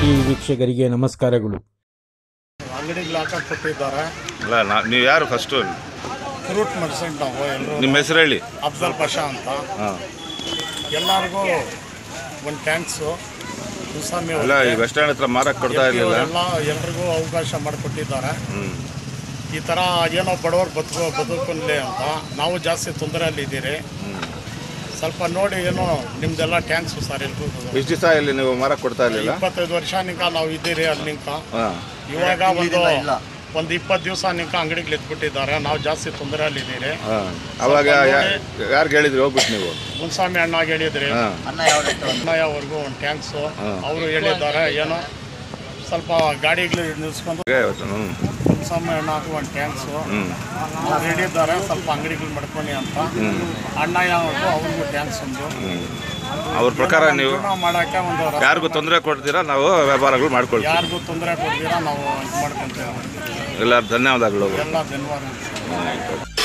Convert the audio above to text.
TV ವೀಕ್ಷಕರಿಗೆ ನಮಸ್ಕಾರಗಳು ಅಂಗಡಿಗೆ ಹಾಕಕ್ಕೆ ಕೊಟ್ಟಿದ್ದಾರೆ ಅಲ್ಲ ನಾ ನೀವು ಯಾರು ಫಸ್ಟು ಫ್ರೂಟ್ ಮೆಡಿಸಿನ್ ನಾವು ಎಲ್ಲರೂ ನಿಮ್ಮ ಹೆಸರು ಹೇಳಿ ಅಫ್ಜಲ್ ಪಾಷಾ ಅಂತ ಹಾಂ ಎಲ್ಲರಿಗೂ ಒಂದು ಥ್ಯಾಂಕ್ಸು ಮುಸಾಮಿ ಅಲ್ಲ ಈ ಬಸ್ ಸ್ಟ್ಯಾಂಡ್ ಹತ್ರ ಮಾರಕ್ಕೆ ಕೊಡ್ತಾ ಇರಲಿಲ್ಲ ಎಲ್ಲ ಎಲ್ರಿಗೂ ಅವಕಾಶ ಮಾಡಿಕೊಟ್ಟಿದ್ದಾರೆ ಹ್ಞೂ ಈ ಥರ ಏನೋ ಬಡವರು ಬದುಕೋ ಬದುಕಲಿ ಅಂತ ನಾವು ಜಾಸ್ತಿ ತೊಂದರೆಯಲ್ಲಿದ್ದೀರಿ ಸ್ವಲ್ಪ ನೋಡಿ ಏನೋ ನಿಮ್ದೆಲ್ಲ ಟ್ಯಾಂಕ್ಸು ಸರ್ ಎಲ್ರಿಗೂ ಇಷ್ಟು ದಿವಸ ಇಲ್ಲಿ ನೀವು ಮಾರಕ್ಕೆ ಕೊಡ್ತಾ ಇರಲಿಲ್ಲ ಇಪ್ಪತ್ತೈದು ವರ್ಷ ನಿಂಕ ನಾವು ಇದ್ದೀರಿ ಅಲ್ಲಿ ನಿಂಕ ಹಾಂ ಇವಾಗ ಒಂದು ಒಂದು ಇಪ್ಪತ್ತು ದಿವಸ ನಿಂಕ ಅಂಗಡಿಗೆ ಎತ್ಬಿಟ್ಟಿದ್ದಾರೆ ನಾವು ಜಾಸ್ತಿ ತೊಂದರೆಯಲ್ಲಿದ್ದೀರಿ ಹಾಂ ಅವಾಗ ಯಾರಿಗೆ ಹೇಳಿದ್ರಿ ಹೋಗ್ಬಿಟ್ಟು ನೀವು ಮುನ್ಸ್ವಾಮಿ ಅಣ್ಣಾಗ ಹೇಳಿದ್ರಿ ಹಾಂ ಅಣ್ಣಯ್ಯವ್ರಿಗೂ ಒಂದು ಟ್ಯಾಂಕ್ಸು ಅವರು ಹೇಳಿದ್ದಾರೆ ಏನೋ ಸ್ವಲ್ಪ ಗಾಡಿಗಳು ನಿಲ್ಸ್ಕೊಂಡು ಹ್ಞೂ ಮುನ್ಸ್ವಾಮಿ ಅಣ್ಣಗೂ ಒಂದು ಟ್ಯಾಂಕ್ಸು ಹ್ಞೂ ಅವ್ರು ಹೇಳಿದ್ದಾರೆ ಸ್ವಲ್ಪ ಅಂಗಡಿಗಳು ಮಾಡ್ಕೊಳ್ಳಿ ಅಂತ ಅಣ್ಣಯ್ಯ ಅವ್ರಿಗೂ ಅವ್ರಿಗೂ ಟ್ಯಾಂಕ್ಸ್ ಒಂದು ಅವ್ರ ಪ್ರಕಾರ ನೀವು ಜೀವನ ಮಾಡೋಕ್ಕೆ ಒಂದು ರ- ಯಾರಿಗೂ ತೊಂದರೆ ಕೊಡ್ತೀರಾ ನಾವು ವ್ಯಾಪಾರಗಳು ಮಾಡ್ಕೊಳ್ತೀವಿ ಯಾರಿಗೂ ತೊಂದರೆ ಕೊಡ್ತೀರಾ ನಾವು ಇದು ಮಾಡ್ಕೊಂತೇವೆ ಎಲ್ಲ ಧನ್ಯವಾದಗಳು ಎಲ್ಲ ಧನ್ಯವಾದ